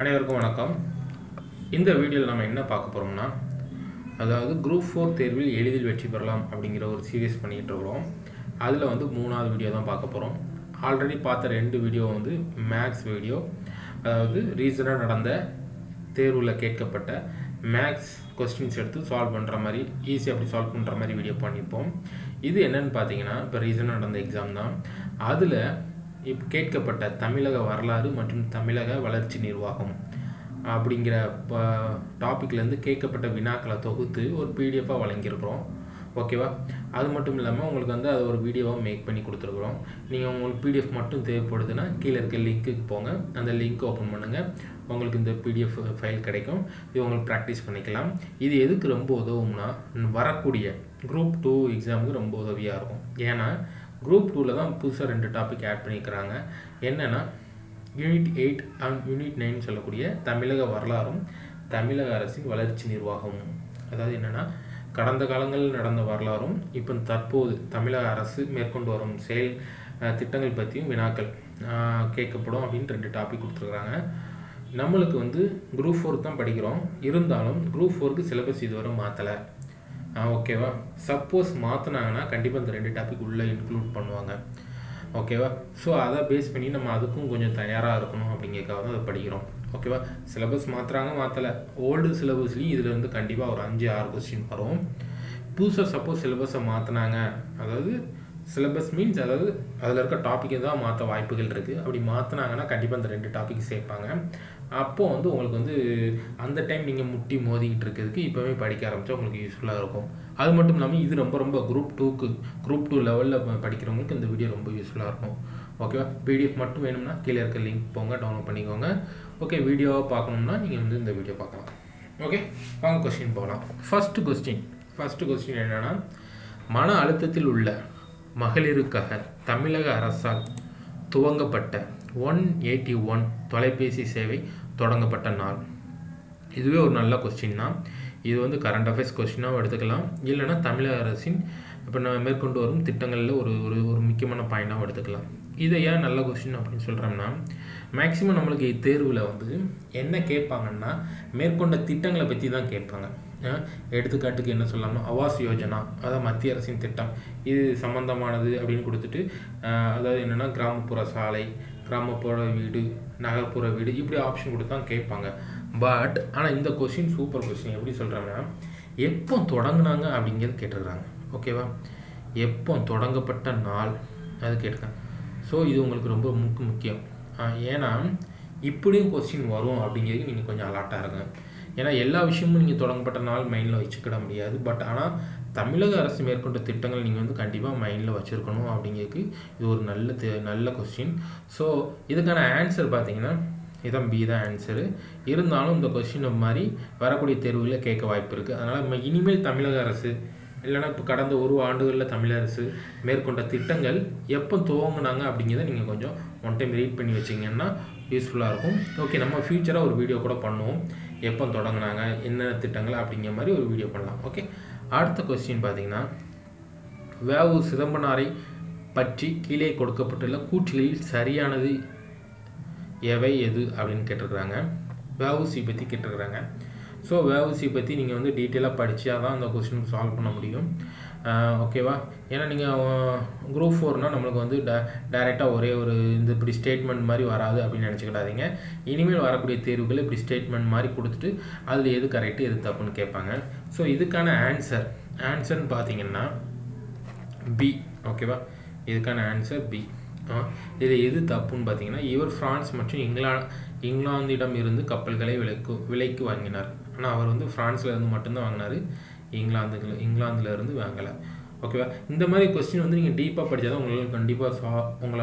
அனைவருக்கும் வணக்கம் இந்த வீடியோவில் நம்ம என்ன பார்க்க போகிறோம்னா அதாவது குரூப் ஃபோர் தேர்வில் எளிதில் வெற்றி பெறலாம் அப்படிங்கிற ஒரு சீரியஸ் பண்ணிகிட்டு இருக்கிறோம் அதில் வந்து மூணாவது வீடியோ தான் பார்க்க போகிறோம் ஆல்ரெடி பார்த்த ரெண்டு வீடியோ வந்து மேக்ஸ் வீடியோ அதாவது ரீசனாக நடந்த தேர்வில் கேட்கப்பட்ட மேக்ஸ் கொஸ்டின்ஸ் எடுத்து சால்வ் பண்ணுற மாதிரி ஈஸியாக அப்படி சால்வ் பண்ணுற மாதிரி வீடியோ பண்ணியிருப்போம் இது என்னன்னு பார்த்தீங்கன்னா இப்போ ரீசனாக நடந்த எக்ஸாம் தான் அதில் இப்போ கேட்கப்பட்ட தமிழக வரலாறு மற்றும் தமிழக வளர்ச்சி நிர்வாகம் அப்படிங்கிற டாப்பிக்லேருந்து கேட்கப்பட்ட வினாக்களை தொகுத்து ஒரு பிடிஎஃபாக வழங்கியிருக்கிறோம் ஓகேவா அது மட்டும் இல்லாமல் உங்களுக்கு வந்து அது ஒரு வீடியோவாக மேக் பண்ணி கொடுத்துருக்குறோம் நீங்கள் உங்களுக்கு பிடிஎஃப் மட்டும் தேவைப்படுதுன்னா கீழே இருக்க லிங்க்குக்கு போங்க அந்த லிங்க் ஓப்பன் பண்ணுங்கள் உங்களுக்கு இந்த பிடிஎஃப் ஃபைல் கிடைக்கும் இது உங்களுக்கு ப்ராக்டிஸ் பண்ணிக்கலாம் இது எதுக்கு ரொம்ப உதவும்னா வரக்கூடிய குரூப் டூ எக்ஸாமுக்கு ரொம்ப உதவியாக இருக்கும் ஏன்னா குரூப் டூவில் தான் புதுசாக ரெண்டு டாபிக் ஆட் பண்ணியிருக்கிறாங்க என்னென்னா unit eight and unit nine சொல்லக்கூடிய தமிழக வரலாறும் தமிழக அரசின் வளர்ச்சி நிர்வாகமும் அதாவது என்னென்னா கடந்த காலங்களில் நடந்த வரலாறும் இப்போ தற்போது தமிழக அரசு மேற்கொண்டு வரும் செயல் அஹ், திட்டங்கள் பற்றியும் வினாக்கள் அஹ், கேட்கப்படும் அப்படின்னு ரெண்டு டாபிக் கொடுத்துருக்குறாங்க நம்மளுக்கு வந்து குரூப் ஃபோர் தான் படிக்கிறோம் இருந்தாலும் குரூப் ஃபோருக்கு சிலபஸ் இதுவரை மாற்றலை ஓகேவா சப்போஸ் மாற்றினாங்கன்னா கண்டிப்பாக இந்த ரெண்டு டாபிக் உள்ளே இன்க்ளூட் பண்ணுவாங்க ஓகேவா ஸோ அதை பேஸ் பண்ணி நம்ம அதுக்கும் கொஞ்சம் தயாராக இருக்கணும் அப்படிங்கிறதுக்காக தான் அதை படிக்கிறோம் ஓகேவா சிலபஸ் மாற்றுறாங்க மாற்றலை ஓல்டு சிலபஸ்லேயும் இதில் இருந்து கண்டிப்பாக ஒரு அஞ்சு ஆறு கொஸ்டின் வரும் புதுசாக சப்போஸ் சிலபஸை மாற்றினாங்க அதாவது சிலபஸ் மீன்ஸ் அதாவது அதில் இருக்க டாப்பிக்கை தான் மாற்ற வாய்ப்புகள் இருக்குது அப்படி மாற்றினாங்கன்னா கண்டிப்பாக இந்த ரெண்டு டாபிக் சேர்ப்பாங்க அப்போது வந்து உங்களுக்கு வந்து அந்த டைம் நீங்கள் முட்டி மோதிக்கிட்டு இருக்கிறதுக்கு இப்போவே படிக்க ஆரம்பித்தா உங்களுக்கு யூஸ்ஃபுல்லாக இருக்கும் அது மட்டும் இல்லாமல் இது ரொம்ப ரொம்ப குரூப் டூக்கு குரூப் டூ லெவலில் படிக்கிறவங்களுக்கு இந்த வீடியோ ரொம்ப யூஸ்ஃபுல்லாக இருக்கும் ஓகேவா பிடிஎஃப் மட்டும் வேணும்னா கீழே இருக்க லிங்க் போங்க டவுன்லோட் பண்ணிக்கோங்க ஓகே வீடியோவை பார்க்கணும்னா நீங்கள் வந்து இந்த வீடியோ பார்க்கலாம் ஓகே வாங்க கொஸ்டின் போகலாம் ஃபஸ்ட்டு கொஸ்டின் ஃபஸ்ட்டு கொஸ்டின் என்னென்னா மன அழுத்தத்தில் உள்ள மகளிருக்காக தமிழக அரசால் துவங்கப்பட்ட ஒன் எயிட்டி ஒன் தொலைபேசி சேவை தொடங்கப்பட்ட நாள் இதுவே ஒரு நல்ல கொஸ்டின் தான் இது வந்து கரண்ட் அஃபேர்ஸ் கொஸ்டினாகவும் எடுத்துக்கலாம் இல்லைன்னா தமிழக அரசின் இப்போ நான் மேற்கொண்டு வரும் திட்டங்களில் ஒரு ஒரு ஒரு முக்கியமான பாயிண்டாகவும் எடுத்துக்கலாம் இதை ஏன் நல்ல கொஸ்டின் அப்படின்னு சொல்கிறோம்னா மேக்ஸிமம் நம்மளுக்கு தேர்வில் வந்து என்ன கேட்பாங்கன்னா மேற்கொண்ட திட்டங்களை பற்றி தான் கேட்பாங்க அஹ் எடுத்துக்காட்டுக்கு என்ன சொல்லலாம்னா ஆவாஸ் யோஜனா அதாவது மத்திய அரசின் திட்டம் இது சம்மந்தமானது அப்படின்னு கொடுத்துட்டு அஹ் அதாவது என்னென்னா கிராமப்புற சாலை கிராமப்புற வீடு நகர்ப்புற வீடு இப்படி ஆப்ஷன் கொடுத்து தான் கேட்பாங்க பட் ஆனால் இந்த கொஸ்டின் சூப்பர் கொஸ்டின் எப்படி சொல்கிறாங்கன்னா எப்போ தொடங்குனாங்க அப்படிங்கிறது கேட்டிருக்காங்க ஓகேவா எப்போ தொடங்கப்பட்ட நாள் அது கேட்டிருக்காங்க ஸோ இது உங்களுக்கு ரொம்ப முக்கிய முக்கியம் ஆஹ் ஏன்னா இப்படியும் கொஸ்டின் வரும் அப்படிங்கிறது நீங்கள் கொஞ்சம் அலர்ட்டாக இருங்க ஏன்னா எல்லா விஷயமும் நீங்கள் தொடங்கப்பட்ட நாள் மைண்டில் வச்சுக்கிட முடியாது பட் ஆனால் தமிழக அரசு மேற்கொண்ட திட்டங்கள் நீங்கள் வந்து கண்டிப்பாக மைண்டில் வச்சுருக்கணும் அப்படிங்கிறதுக்கு இது ஒரு நல்ல தே- நல்ல கொஸ்டின் ஸோ இதுக்கான ஆன்சர் பார்த்தீங்கன்னா இதான் பி தான் ஆன்சரு இருந்தாலும் இந்த கொஸ்டின் மாதிரி வரக்கூடிய தேர்வுகளில் கேட்க வாய்ப்பு இருக்குது அதனால் நம்ம இனிமேல் தமிழக அரசு இல்லைன்னா இப்போ கடந்த ஒரு ஆண்டுகளில் தமிழக அரசு மேற்கொண்ட திட்டங்கள் எப்போ துவங்குனாங்க அப்படிங்கிறத நீங்கள் கொஞ்சம் ஒன் டைம் ரீட் பண்ணி வச்சிங்கன்னா யூஸ்ஃபுல்லாக இருக்கும் ஓகே நம்ம ஃப்யூச்சராக ஒரு வீடியோ கூட பண்ணுவோம் எப்போ தொடங்குனாங்க என்ன திட்டங்கள் அப்படிங்கிற மாதிரி ஒரு வீடியோ பண்ணலாம் ஓகே அடுத்த கொஸ்டின் பார்த்தீங்கன்னா வேவு சிதம்பனாரை பற்றி கீழே கொடுக்கப்பட்டுள்ள கூற்றுகளில் சரியானது எவை எது அப்படின்னு கேட்டிருக்கிறாங்க வேவுசி பற்றி கேட்டிருக்கிறாங்க ஸோ வேவுசி பற்றி நீங்கள் வந்து டீட்டெயிலாக படித்தா தான் அந்த கொஸ்டின் சால்வ் பண்ண முடியும் ஆஹ் ஓகேவா ஏன்னா நீங்கள் குரூப் ஃபோர்னால் நம்மளுக்கு வந்து ட டைரெக்டாக ஒரே ஒரு இந்த இப்படி ஸ்டேட்மெண்ட் மாதிரி வராது அப்படின்னு நினச்சிக்கிடாதீங்க இனிமேல் வரக்கூடிய தேர்வுகள் இப்படி ஸ்டேட்மெண்ட் மாதிரி கொடுத்துட்டு அதில் எது கரெக்டு எது தப்புன்னு கேட்பாங்க ஸோ இதுக்கான ஆன்சர் ஆன்சர்னு பார்த்தீங்கன்னா பி ஓகேவா இதுக்கான ஆன்சர் பி இதில் எது தப்புன்னு பார்த்தீங்கன்னா இவர் பிரான்ஸ் மற்றும் இங்கிலா இங்கிலாந்திடம் இருந்து கப்பல்களை விலைக்கு விலைக்கு வாங்கினார் ஆனால் அவர் வந்து பிரான்ஸ்ல இருந்து மட்டும்தான் வாங்கினார் இங்கிலாந்து இங்கிலாந்துல இருந்து வாங்கலை ஓகேவா இந்த மாதிரி கொஸ்டின் வந்து நீங்கள் டீப்பாக படித்தா தான் உங்களால் கண்டிப்பாக சா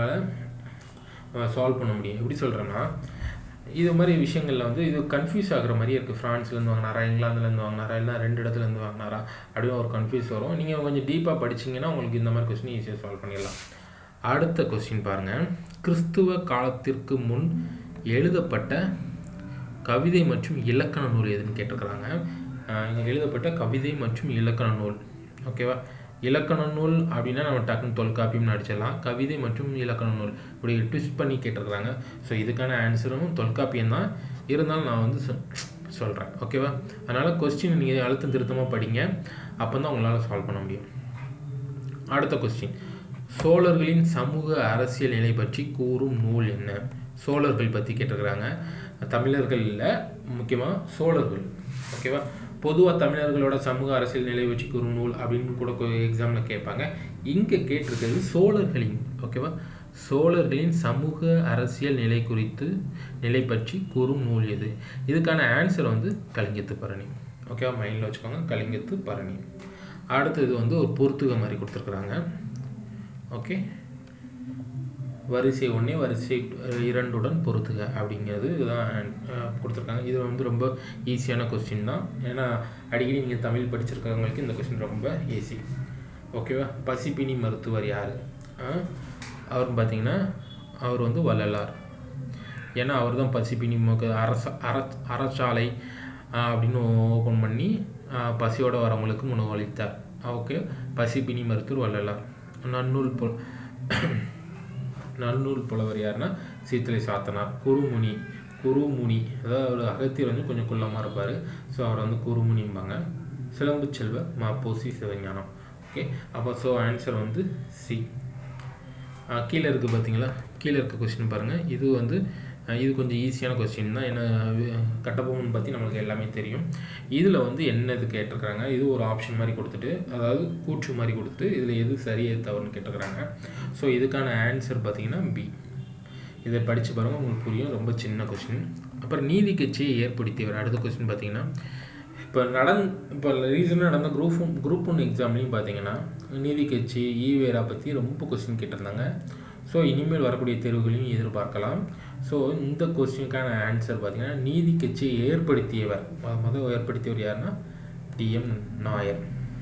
உங்களால் சால்வ் பண்ண முடியும் எப்படி சொல்கிறேன்னா இது மாதிரி விஷயங்களில் வந்து இது கன்ஃபியூஸ் ஆகுற மாதிரி இருக்குது ஃப்ரான்ஸ்லேருந்து வாங்கினாரா இங்கிலாந்துலேருந்து வாங்கினாரா இல்லை ரெண்டு இடத்துலேருந்து வாங்கினாரா அப்படின்னு ஒரு கன்ஃபியூஸ் வரும் நீங்கள் கொஞ்சம் டீப்பாக படிச்சீங்கன்னா உங்களுக்கு இந்த மாதிரி கொஸ்டின் ஈஸியாக சால்வ் பண்ணிடலாம் அடுத்த கொஸ்டின் பாருங்கள் கிறிஸ்துவ காலத்திற்கு முன் எழுதப்பட்ட கவிதை மற்றும் இலக்கண நூல் எதுன்னு கேட்டிருக்கிறாங்க ஆஹ் இங்க எழுதப்பட்ட கவிதை மற்றும் இலக்கண நூல் ஓகேவா இலக்கண நூல் அப்படின்னா நம்ம டக்குன்னு தொல்காப்பியம்னு அடிச்சிடலாம் கவிதை மற்றும் இலக்கண நூல் இப்படி ட்விஸ்ட் பண்ணி கேட்டிருக்கிறாங்க ஸோ இதுக்கான ஆன்சரும் தொல்காப்பியம் தான் இருந்தாலும் நான் வந்து சொல்கிறேன் ஓகேவா அதனால் கொஸ்டின் நீங்கள் அழுத்தம் திருத்தமாக படிங்க அப்போ தான் உங்களால் சால்வ் பண்ண முடியும் அடுத்த கொஸ்டின் சோழர்களின் சமூக அரசியல் நிலை பற்றி கூறும் நூல் என்ன சோழர்கள் பற்றி கேட்டிருக்கிறாங்க தமிழர்களில் முக்கியமாக சோழர்கள் ஓகேவா பொதுவாக தமிழர்களோட சமூக அரசியல் நிலை வச்சு கூறும் நூல் அப்படின்னு கூட எக்ஸாமில் கேட்பாங்க இங்கே கேட்டிருக்கிறது சோழர்களின் ஓகேவா சோழர்களின் சமூக அரசியல் நிலை குறித்து நிலை பற்றி கூறும் நூல் எது இதுக்கான ஆன்சர் வந்து கலிங்கத்து பரணி ஓகேவா மைண்டில் வச்சுக்கோங்க கலிங்கத்து பரணி அடுத்தது வந்து ஒரு பொறுத்துக மாதிரி கொடுத்துருக்குறாங்க ஓகே வரிசை ஒன்றே வரிசை இரண்டுடன் பொறுத்துக அப்படிங்கிறது இதுதான் கொடுத்துருக்காங்க இது வந்து ரொம்ப ஈஸியான கொஸ்டின் தான் ஏன்னா அடிக்கடி நீங்கள் தமிழ் படிச்சிருக்கிறவங்களுக்கு இந்த கொஸ்டின் ரொம்ப ஈஸி ஓகேவா பசிப்பினி மருத்துவர் யார் அவர் பார்த்தீங்கன்னா அவர் வந்து வள்ளலார் ஏன்னா அவர் தான் பசிப்பினி அரச அற அறச்சாலை அப்படின்னு ஓப்பன் பண்ணி பசியோடு வரவங்களுக்கு உணவளித்தார் ஓகே பசிப்பினி மருத்துவர் வள்ளலார் நன்னூல் பொ நன்னூல் புலவர் யாருன்னா சீத்தலை சாத்தனார் குருமுனி குருமுனி அதாவது அவர் அகத்தியர் வந்து கொஞ்சம் குள்ளமாக இருப்பார் ஸோ அவர் வந்து குருமுனிம்பாங்க சிலம்பு செல்வர் மாப்போசி சிவஞானம் ஓகே அப்போ ஸோ ஆன்சர் வந்து சி கீழே இருக்குது பார்த்தீங்களா கீழே இருக்க கொஸ்டின் பாருங்கள் இது வந்து இது கொஞ்சம் ஈஸியான கொஸ்டின் தான் ஏன்னா கட்டபொம்மன் பற்றி நம்மளுக்கு எல்லாமே தெரியும் இதில் வந்து என்ன இது கேட்டிருக்கிறாங்க இது ஒரு ஆப்ஷன் மாதிரி கொடுத்துட்டு அதாவது கூற்று மாதிரி கொடுத்துட்டு இதில் எது சரி எது தவறுன்னு கேட்டிருக்கிறாங்க ஸோ இதுக்கான ஆன்சர் பார்த்தீங்கன்னா பி இதை படித்து பாருங்கள் உங்களுக்கு புரியும் ரொம்ப சின்ன கொஸ்டின் அப்புறம் நீதி கட்சியை ஏற்படுத்தியவர் அடுத்த கொஸ்டின் பார்த்தீங்கன்னா இப்போ நடந் இப்போ ரீசனாக நடந்த குரூப் ஒன் குரூப் ஒன் எக்ஸாம்லேயும் பார்த்தீங்கன்னா நீதி கட்சி ஈவேரா பற்றி ரொம்ப கொஸ்டின் கேட்டிருந்தாங்க ஸோ இனிமேல் வரக்கூடிய தேர்வுகளையும் எதிர்பார்க்கலாம் ஸோ இந்த கொஸ்டினுக்கான ஆன்சர் பார்த்தீங்கன்னா நீதி கட்சியை ஏற்படுத்தியவர் முதல் ஏற்படுத்தியவர் யாருன்னா டிஎம் நாயர்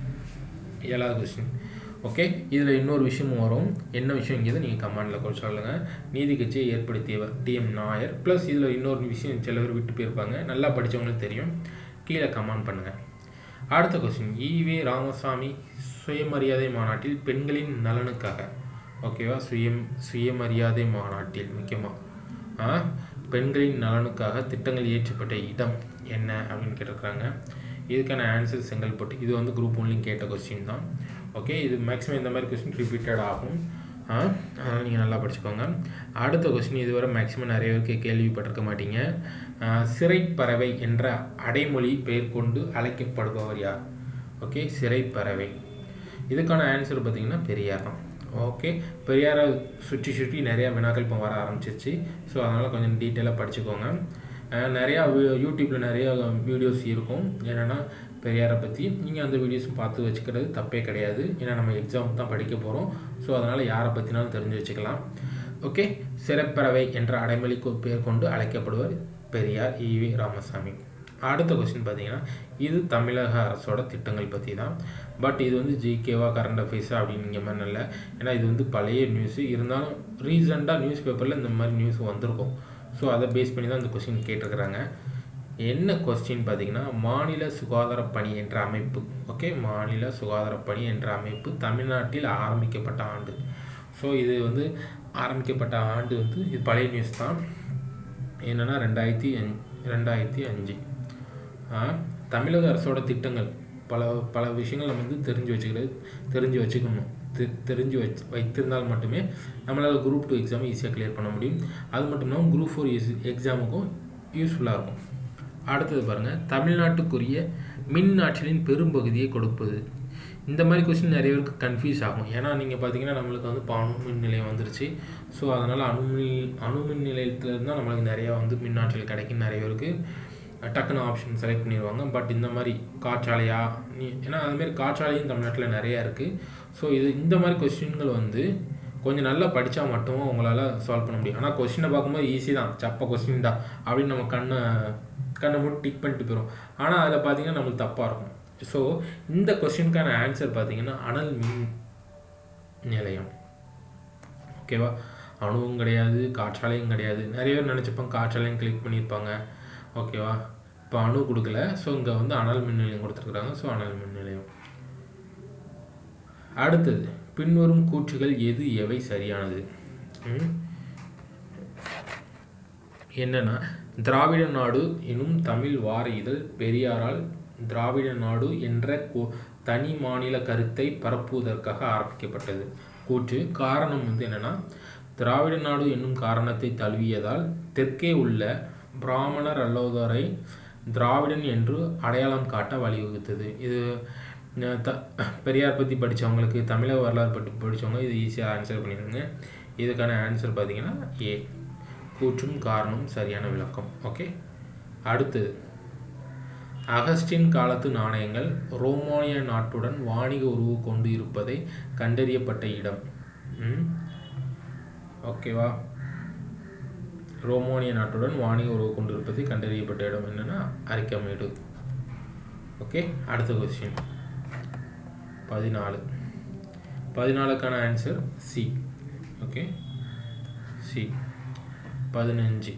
ஏழாவது கொஸ்டின் ஓகே இதில் இன்னொரு விஷயமும் வரும் என்ன விஷயங்கிறத நீங்கள் கமெண்டில் கூட சொல்லுங்கள் நீதி கட்சியை ஏற்படுத்தியவர் டிஎம் நாயர் ப்ளஸ் இதில் இன்னொரு விஷயம் சில பேர் விட்டு போயிருப்பாங்க நல்லா படித்தவங்களுக்கு தெரியும் கீழே கமெண்ட் பண்ணுங்கள் அடுத்த கொஸ்டின் ஈவே ராமசாமி சுயமரியாதை மாநாட்டில் பெண்களின் நலனுக்காக ஓகேவா சுயம் சுயமரியாதை மாநாட்டில் முக்கியமாக பெண்களின் நலனுக்காக திட்டங்கள் இயற்றப்பட்ட இடம் என்ன அப்படின்னு கேட்டிருக்காங்க இதுக்கான ஆன்சர் செங்கல்பட்டு இது வந்து குரூப் ஒன்லையும் கேட்ட கொஸ்டின் தான் ஓகே இது மேக்ஸிமம் இந்த மாதிரி கொஸ்டின் ரிப்பீட்டட் ஆகும் அதனால் நீங்கள் நல்லா படிச்சுக்கோங்க அடுத்த கொஸ்டின் இதுவரை மேக்ஸிமம் நிறைய பேருக்கு கேள்விப்பட்டிருக்க மாட்டீங்க சிறைப்பறவை என்ற அடைமொழி பெயர் கொண்டு அழைக்கப்படுபவர் யார் ஓகே சிறைப்பறவை இதுக்கான ஆன்சர் பார்த்தீங்கன்னா பெரியார் தான் ஓகே பெரியாரை சுற்றி சுற்றி நிறையா வினாக்கள் இப்போ வர ஆரம்பிச்சிருச்சு ஸோ அதனால் கொஞ்சம் டீட்டெயிலாக படிச்சுக்கோங்க நிறையா யூடியூப்பில் நிறையா வீடியோஸ் இருக்கும் என்னென்னா பெரியாரை பற்றி நீங்கள் அந்த வீடியோஸும் பார்த்து வச்சுக்கிறது தப்பே கிடையாது ஏன்னா நம்ம எக்ஸாம் தான் படிக்க போகிறோம் ஸோ அதனால் யாரை பற்றினாலும் தெரிஞ்சு வச்சுக்கலாம் ஓகே சிறப்பறவை என்ற அடைமொழி பெயர் கொண்டு அழைக்கப்படுவர் பெரியார் ஈவி ராமசாமி அடுத்த கொஸ்டின் பார்த்தீங்கன்னா இது தமிழக அரசோட திட்டங்கள் பற்றி தான் பட் இது வந்து ஜிகேவா கரண்ட் அஃபேர்ஸா அப்படிங்கிற மாதிரி இல்லை ஏன்னா இது வந்து பழைய நியூஸு இருந்தாலும் ரீசெண்டாக நியூஸ் பேப்பரில் இந்த மாதிரி நியூஸ் வந்திருக்கும் ஸோ அதை பேஸ் பண்ணி தான் இந்த கொஸ்டின் கேட்டிருக்கிறாங்க என்ன கொஸ்டின் பார்த்தீங்கன்னா மாநில சுகாதார பணி என்ற அமைப்பு ஓகே மாநில சுகாதார பணி என்ற அமைப்பு தமிழ்நாட்டில் ஆரம்பிக்கப்பட்ட ஆண்டு ஸோ இது வந்து ஆரம்பிக்கப்பட்ட ஆண்டு வந்து இது பழைய நியூஸ் தான் என்னென்னா ரெண்டாயிரத்தி அஞ்சு ரெண்டாயிரத்தி அஞ்சு தமிழக அரசோட திட்டங்கள் பல பல விஷயங்கள் நம்ம வந்து தெரிஞ்சு வச்சுக்கிறது தெரிஞ்சு வச்சுக்கணும் தெ தெரிஞ்சு வச்சு வைத்திருந்தால் மட்டுமே நம்மளால் குரூப் டூ எக்ஸாம் ஈஸியாக கிளியர் பண்ண முடியும் அது மட்டும் இல்லாமல் குரூப் ஃபோர் எக்ஸாமுக்கும் யூஸ்ஃபுல்லாக இருக்கும் அடுத்தது பாருங்கள் தமிழ்நாட்டுக்குரிய மின் ஆற்றலின் பெரும்பகுதியை கொடுப்பது இந்த மாதிரி கொஸ்டின் நிறைய பேருக்கு கன்ஃபியூஸ் ஆகும் ஏன்னா நீங்கள் பார்த்தீங்கன்னா நம்மளுக்கு வந்து இப்போ அணு மின் நிலையம் வந்துருச்சு ஸோ அதனால் அணுமின் அணுமின் நிலையத்துலேருந்து தான் நம்மளுக்கு நிறையா வந்து மின் ஆற்றல் கிடைக்கும் நிறைய பேருக்கு டக்குன்னு ஆப்ஷன் செலக்ட் பண்ணிடுவாங்க பட் இந்த மாதிரி காற்றாலையா நீ ஏன்னா அதுமாரி காற்றாலையும் தமிழ்நாட்டில் நிறையா இருக்குது ஸோ இது இந்த மாதிரி கொஸ்டின்கள் வந்து கொஞ்சம் நல்லா படித்தா மட்டும் உங்களால் சால்வ் பண்ண முடியும் ஆனால் கொஸ்டினை பார்க்கும்போது ஈஸி தான் சப்ப கொஸ்டின் தான் அப்படின்னு நம்ம கண்ணை கண்ணை மட்டும் டிக் பண்ணிட்டு போயிடும் ஆனால் அதில் பார்த்தீங்கன்னா நம்மளுக்கு தப்பாக இருக்கும் ஸோ இந்த கொஸ்டினுக்கான ஆன்சர் பார்த்தீங்கன்னா அனல் மின் நிலையம் ஓகேவா அணுவும் கிடையாது காற்றாலையும் கிடையாது நிறைய பேர் நினச்சிப்பாங்க காற்றாலையும் கிளிக் பண்ணியிருப்பாங்க ஓகேவா இப்போ அணு கொடுக்கல ஸோ இங்கே வந்து அனல் மின் நிலையம் கொடுத்துருக்குறாங்க ஸோ அனல் மின் நிலையம் அடுத்தது பின்வரும் கூற்றுகள் எது எவை சரியானது ம்? என்னன்னா திராவிட நாடு எனும் தமிழ் வார இதழ் பெரியாரால் திராவிட நாடு என்ற கு- தனி மாநில கருத்தை பரப்புவதற்காக ஆரம்பிக்கப்பட்டது கூற்று காரணம் வந்து என்னன்னா திராவிட நாடு என்னும் காரணத்தை தழுவியதால் தெற்கே உள்ள பிராமணர் அல்லாதோரை திராவிடன் என்று அடையாளம் காட்ட வழிவகுத்தது இது அஹ், த பெரியார் பற்றி படித்தவங்களுக்கு தமிழக வரலாறு பற்றி படித்தவங்க இது ஈஸியாக ஆன்சர் பண்ணிடுங்க இதுக்கான ஆன்சர் பார்த்தீங்கன்னா ஏ கூற்றும் காரணம் சரியான விளக்கம் ஓகே அடுத்தது அகஸ்டின் காலத்து நாணயங்கள் ரோமானிய நாட்டுடன் வாணிக உறவு கொண்டு இருப்பதை கண்டறியப்பட்ட இடம் ம்? ஓகேவா ரோமானிய நாட்டுடன் வாணிக உறவு கொண்டு இருப்பதை கண்டறியப்பட்ட இடம் என்னன்னா அரிக்கமேடு ஓகே அடுத்த கொஸ்டின் பதினாலு பதினாலுக்கான ஆன்சர் சி ஓகே சி பதினஞ்சு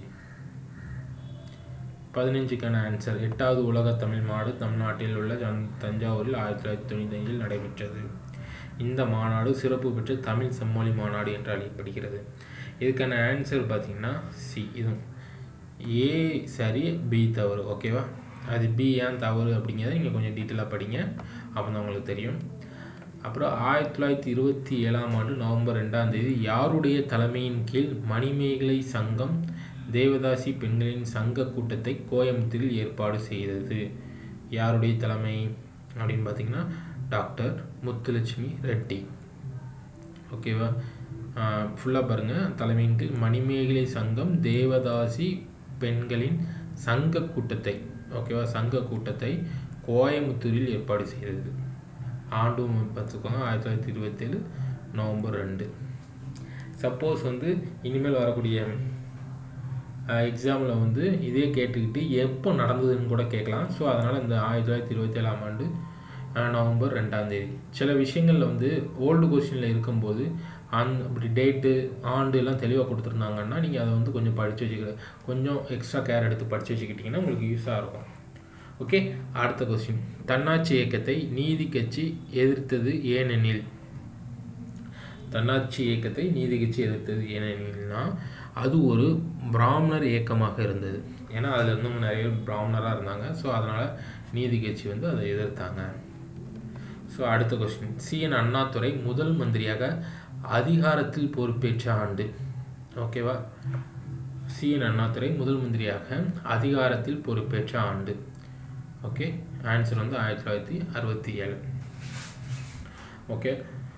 பதினஞ்சுக்கான ஆன்சர் எட்டாவது உலக தமிழ் மாநாடு தமிழ்நாட்டில் உள்ள தஞ்- தஞ்சாவூரில் ஆயிரத்தி தொள்ளாயிரத்தி தொண்ணூத்தி ஐந்தில் நடைபெற்றது இந்த மாநாடு சிறப்பு பெற்ற தமிழ் செம்மொழி மாநாடு என்று அழைக்கப்படுகிறது இதுக்கான ஆன்சர் பார்த்தீங்கன்னா சி இதுவும் ஏ சரி பி தவறு ஓகேவா அது பி ஏன் தவறு அப்படிங்கிறத நீங்கள் கொஞ்சம் டீட்டெயிலாக படிங்க அப்போ தான் உங்களுக்கு தெரியும் அப்புறம் ஆயிரத்தி தொள்ளாயிரத்தி இருபத்தி ஏழாம் ஆண்டு நவம்பர் ரெண்டாம் தேதி யாருடைய தலைமையின் கீழ் மணிமேகலை சங்கம் தேவதாசி பெண்களின் சங்க கூட்டத்தை கோயம்புத்தூரில் ஏற்பாடு செய்தது யாருடைய தலைமை அப்படின்னு பார்த்தீங்கன்னா டாக்டர் முத்துலட்சுமி ரெட்டி ஓகேவா ஃபுல்லாக பாருங்கள் தலைமையின் கீழ் மணிமேகலை சங்கம் தேவதாசி பெண்களின் சங்க கூட்டத்தை ஓகேவா சங்க கூட்டத்தை கோயம்புத்தூரில் ஏற்பாடு செய்தது ஆண்டு பார்த்துக்கோங்க ஆயிரத்தி தொள்ளாயிரத்தி இருபத்தேழு நவம்பர் ரெண்டு சப்போஸ் வந்து இனிமேல் வரக்கூடிய எக்ஸாமில் வந்து இதே கேட்டுக்கிட்டு எப்போ நடந்ததுன்னு கூட கேட்கலாம் ஸோ அதனால் இந்த ஆயிரத்தி தொள்ளாயிரத்தி இருபத்தேழாம் ஆண்டு அஹ், நவம்பர் ரெண்டாம் தேதி சில விஷயங்களில் வந்து ஓல்டு கொஸ்டினில் இருக்கும்போது அந் அப்படி டேட்டு ஆண்டு எல்லாம் தெளிவாக கொடுத்துருந்தாங்கன்னா நீங்கள் அதை வந்து கொஞ்சம் படித்து வச்சுக்க கொஞ்சம் எக்ஸ்ட்ரா கேர் எடுத்து படித்து வச்சுக்கிட்டிங்கன்னா உங்களுக்கு யூஸாக இருக்கும் ஓகே அடுத்த கொஸ்டின் தன்னாட்சி இயக்கத்தை நீதி கட்சி எதிர்த்தது ஏனெனில் தன்னாட்சி இயக்கத்தை நீதி கட்சி எதிர்த்தது ஏனெனில்னா அது ஒரு பிராமணர் இயக்கமாக இருந்தது ஏன்னா அதில் இருந்தவங்க நிறைய பேர் பிராமணராக இருந்தாங்க ஸோ அதனால் நீதி கட்சி வந்து அதை எதிர்த்தாங்க ஸோ அடுத்த கொஸ்டின் சிஎன் அண்ணாதுரை முதல் மந்திரியாக அதிகாரத்தில் பொறுப்பேற்ற ஆண்டு ஓகேவா சிஎன் அண்ணாதுரை முதல் மந்திரியாக அதிகாரத்தில் பொறுப்பேற்ற ஆண்டு ஓகே ஆன்சர் வந்து ஆயிரத்தி தொள்ளாயிரத்தி அறுபத்தி ஏழு ஓகே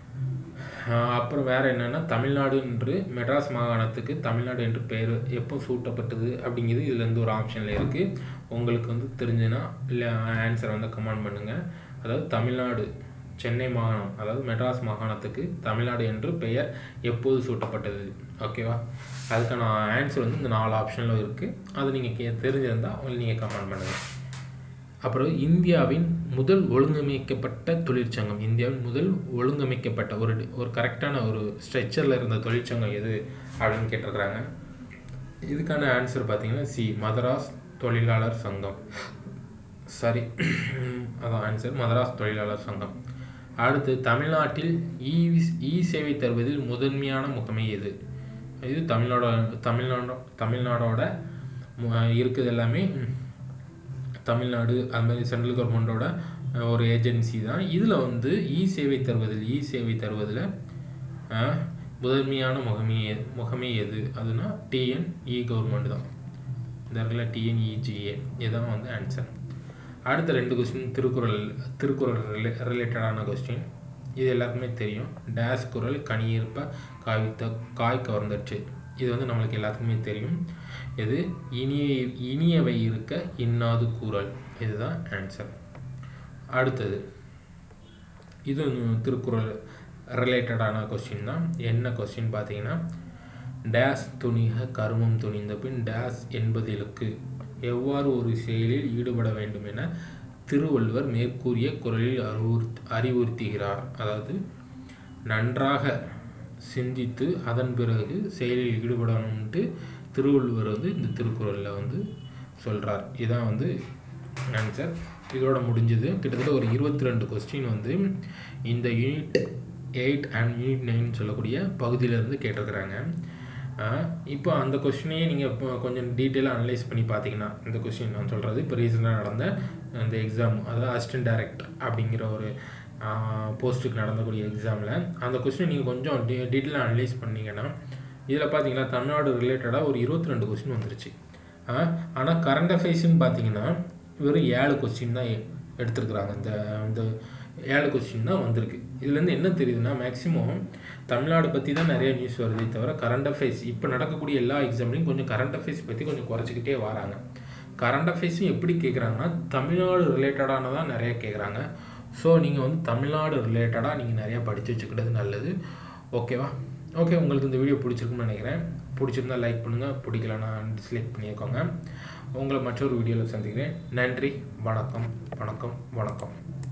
ஆஹ் அப்புறம் வேறு என்னென்னா தமிழ்நாடு என்று மெட்ராஸ் மாகாணத்துக்கு தமிழ்நாடு என்று பெயர் எப்போ சூட்டப்பட்டது அப்படிங்கிறது இதுலேருந்து ஒரு ஆப்ஷனில் இருக்குது உங்களுக்கு வந்து தெரிஞ்சுன்னா இல்லை ஆன்சர் வந்து கமெண்ட் பண்ணுங்கள் அதாவது தமிழ்நாடு சென்னை மாகாணம் அதாவது மெட்ராஸ் மாகாணத்துக்கு தமிழ்நாடு என்று பெயர் எப்போது சூட்டப்பட்டது ஓகேவா அதுக்கான ஆன்சர் வந்து இந்த நாலு ஆப்ஷனில் இருக்குது அது நீங்கள் கே தெரிஞ்சிருந்தால் நீங்கள் கமெண்ட் பண்ணுங்கள் அப்புறம் இந்தியாவின் முதல் ஒழுங்கமைக்கப்பட்ட தொழிற்சங்கம் இந்தியாவின் முதல் ஒழுங்கமைக்கப்பட்ட ஒரு ஒரு கரெக்டான ஒரு ஸ்ட்ரெச்சரில் இருந்த தொழிற்சங்கம் எது அப்படின்னு கேட்டிருக்கிறாங்க இதுக்கான ஆன்சர் பார்த்தீங்கன்னா சி மதராஸ் தொழிலாளர் சங்கம் சரி அதான் ஆன்சர் மதராஸ் தொழிலாளர் சங்கம் அடுத்து தமிழ்நாட்டில் இ இ சேவை தருவதில் முதன்மையான முகமை எது இது தமிழ்நாடோட தமிழ்நாடோ தமிழ்நாடோட மு- இருக்குது எல்லாமே ம், தமிழ்நாடு அது மாதிரி சென்ட்ரல் கவர்மெண்ட்டோட ஒரு ஏஜென்சி தான் இதில் வந்து இ சேவை தருவதில் இ சேவை தருவதில் அஹ், முதன்மையான முகமை எ- முகமை எது அதுனா டிஎன் இ கவர்மெண்ட் தான் இந்த இடத்துல டிஎன்இஜிஏ இதுதான் வந்து ஆன்சர் அடுத்த ரெண்டு கொஸ்டின் திருக்குறள் திருக்குறள் ரிலே ரிலேட்டடான கொஸ்டின் இது எல்லாருக்குமே தெரியும் டேஸ் குரல் கனியிருப்ப காய்த்த காய் கவர்ந்தற்று இது வந்து நம்மளுக்கு எல்லாத்துக்குமே தெரியும் இது இனிய இனியவை இருக்க இன்னாது கூறல் இதுதான் ஆன்சர் அடுத்தது இது திருக்குறள் ரிலேட்டடான கொஸ்டின் தான் என்ன கொஸ்டின் பார்த்தீங்கன்னா டேஸ் துணிக கருமம் துணிந்த பின் டேஸ் என்பதிலுக்கு எவ்வாறு ஒரு செயலில் ஈடுபட வேண்டும் என திருவள்ளுவர் மேற்கூறிய குரலில் அறிவுறு அறிவுறுத்துகிறார் அதாவது நன்றாக சிந்தித்து அதன் பிறகு செயலில் ஈடுபடணும்ட்டு திருவள்ளுவர் வந்து இந்த திருக்குறளில் வந்து சொல்கிறார் இதான் வந்து ஆன்சர் இதோட முடிஞ்சது கிட்டத்தட்ட ஒரு இருபத்தி ரெண்டு கொஸ்டின் வந்து இந்த unit eight and unit nine சொல்லக்கூடிய பகுதியிலேருந்து கேட்டிருக்கிறாங்க இப்போ அந்த கொஸ்டினையே நீங்கள் இப்போ கொஞ்சம் டீட்டெயிலாக அனலைஸ் பண்ணி பார்த்தீங்கன்னா இந்த கொஸ்டின் நான் சொல்கிறது இப்போ ரீசெண்டாக நடந்த அந்த எக்ஸாம் அதாவது அசிஸ்டன்ட் டைரக்டர் அப்படிங்கிற ஒரு போஸ்ட்டுக்கு நடந்தக்கூடிய எக்ஸாமில் அந்த கொஸ்டின் நீங்கள் கொஞ்சம் டீ டீட்டெயிலாக அனலைஸ் பண்ணீங்கன்னா இதில் பார்த்தீங்கன்னா தமிழ்நாடு ரிலேட்டடாக ஒரு இருபத்தி ரெண்டு கொஸ்டின் வந்துருச்சு ஆனால் கரண்ட் அஃபேர்ஸ்னு பார்த்தீங்கன்னா வெறும் ஏழு கொஸ்டின் தான் எடுத்திருக்கிறாங்க இந்த இந்த ஏழு கொஸ்டின் தான் வந்திருக்கு இதுலேருந்து என்ன தெரியுதுன்னா மேக்ஸிமம் தமிழ்நாடு பற்றி தான் நிறைய நியூஸ் வருதே தவிர கரண்ட் அஃபேர்ஸ் இப்போ நடக்கக்கூடிய எல்லா எக்ஸாம்லையும் கொஞ்சம் கரண்ட் அஃபேர்ஸ் பற்றி கொஞ்சம் குறைச்சிக்கிட்டே வராங்க கரண்ட் அஃபேர்ஸும் எப்படி கேட்குறாங்கன்னா தமிழ்நாடு ரிலேட்டடானதான் நிறைய கேட்குறாங்க ஸோ நீங்கள் வந்து தமிழ்நாடு ரிலேட்டடாக நீங்கள் நிறையா படித்து வச்சுக்கிட்டது நல்லது ஓகேவா ஓகே உங்களுக்கு இந்த வீடியோ பிடிச்சிருக்குன்னு நினைக்கிறேன் பிடிச்சிருந்தா லைக் பண்ணுங்கள் பிடிக்கலன்னா டிஸ்லைக் பண்ணியிருக்கோங்க உங்களை மற்றொரு வீடியோவில் சந்திக்கிறேன் நன்றி வணக்கம் வணக்கம் வணக்கம்